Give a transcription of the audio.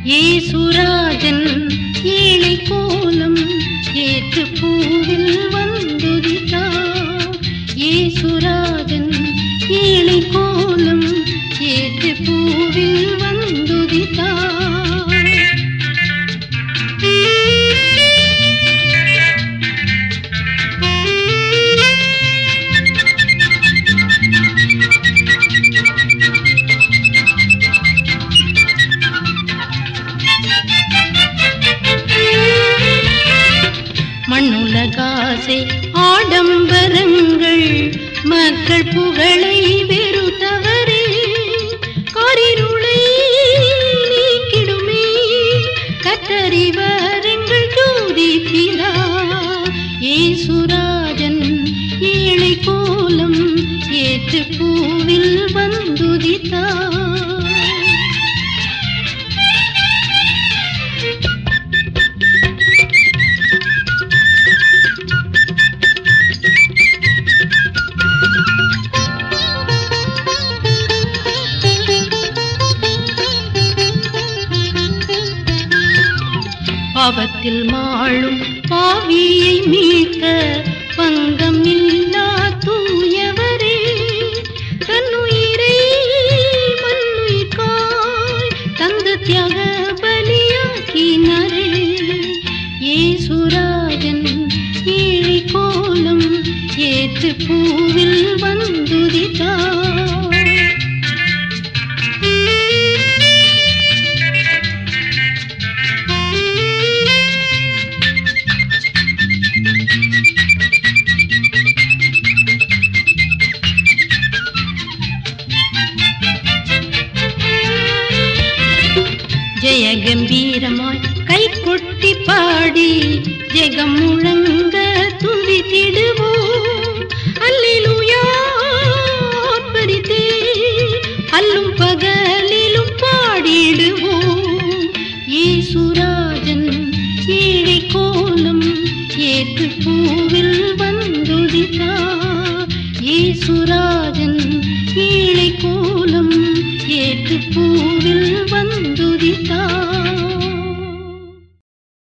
ஏசுராஜன் ஏழை கோலம் ஏற்று பூவில் வந்துதித்தார் ஏசுராஜன் ஏழை கோலம் ஏற்று பூவில் வந்துதித்தார் மண்ணுலகாசை ஆடம்பரங்கள் மக்கள் புகழை வெறுத்தவரே காரிருளை நீக்கிடுமே கத்தறிவர் எங்கள் ஜோதி பிதா ஏசுராஜன் ஏழை கோலம் ஏற்று பூவில் வந்துதித்தார் பாவத்தில் மாளும் பாவியை மீட்க பங்கம் இல்லா தூயவரே தன்னுயிரை மண்ணுயிர்காய் தந்து தியாக பலியாக்கினரே ஏசுராஜன் ஏழை கோலம் ஏற்று பூவில் வந்துதித்தார் ஜெய கம்பீரமாய் கை கொட்டி பாடி ஜெகம் முழங்க துதித்திடுவோம் அல்லேலூயா ஆர்ப்பரித்தே அல்லும் பகலிலும் பாடிடுவோம் ஏசுராஜன் ஏழை கோலம் ஏற்று பூவில் வந்துதித்தார் ஏசுராஜன் ஏழை கோலம் ஏற்று பூவில் வந்துதித்தார்